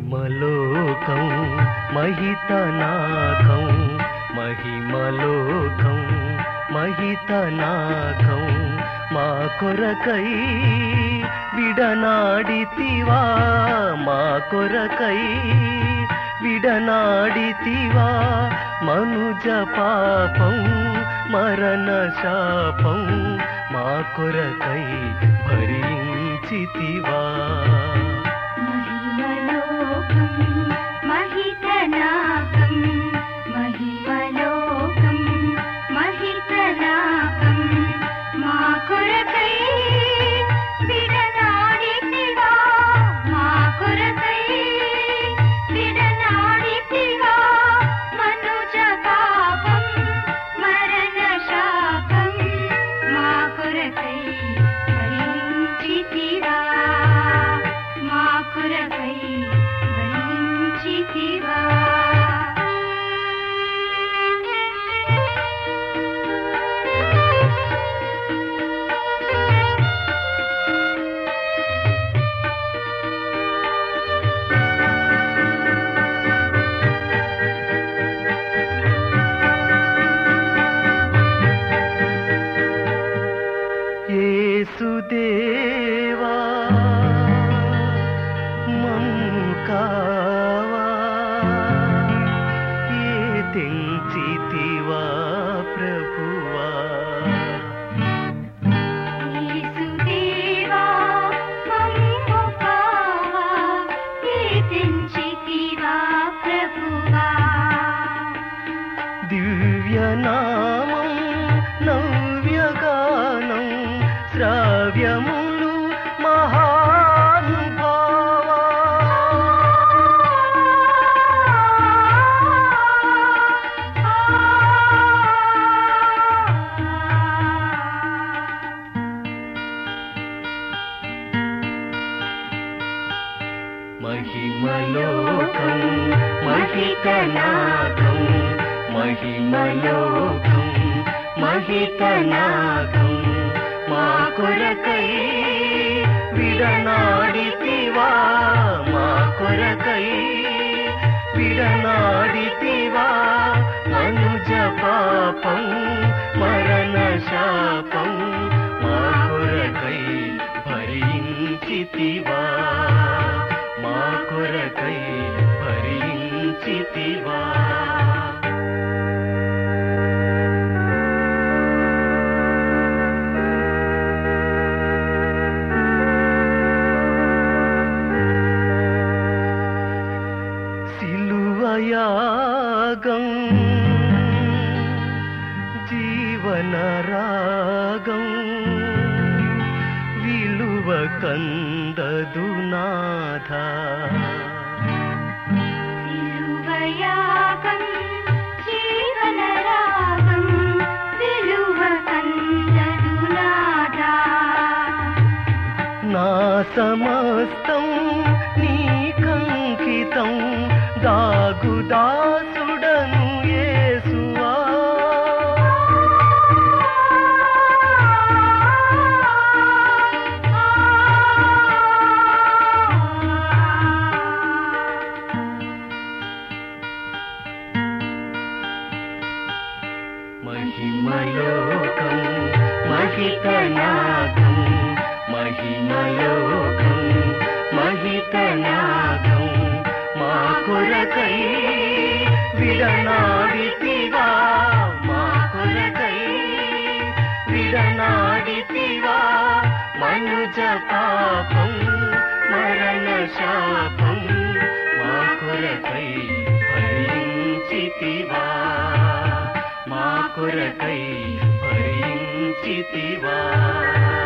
మహిమలోకం మహితనాకం మహిమలోకం మహితనాకం మా కొరకై విడనాడితివా మా కొరకై విడనాడితివా మనుజ పాపం మరణ శాపం మా కొరకై భరించితివా మహిమలోకం మహితనాకం మహిమలోకం మహితనాకం మా కొరకై విడనాడితివా మా కొరకై విడనాడితివా మనుజ పాపం మరణ శాపం మా కొరకై భరించితివా మా కొరకై భరించితివా యేసుదేవా మమ్ము కావా ఏ తెంచితివా ప్రభువా యేసుదేవా మమ్ము కావా కీర్తించితివా ప్రభువా దివ్యనామం నవ్యగానం శ్రావ్యములు మహానుభావా మహిమలోకం మహితనాకం మహిమలోకం మహితనాకం మా కొరకై విడనాడితివా మా కొరకై విడనాడితివా మనుజ పాపం మరణ శాపం మా కొరకై భరించితివా మా కొరకై భరించితివా సిలువయాగం జీవనరాగం విలువ కందదు నాథ సిలువయాగం జీవనరాగం విలువ కందదు నాదా నా సమస్తం నీ కంకితం దాగుదాసుడను యేసువా మహిమలోకం మహితనాకం మహిమలోకం మహితనాకం మా కొరకై విడనాడితివా మా కొరకై విడనాడితివా మనుజ పాపం మరణ శాపం మా కొరకై భరించితివా మా కొరకై భరించితివా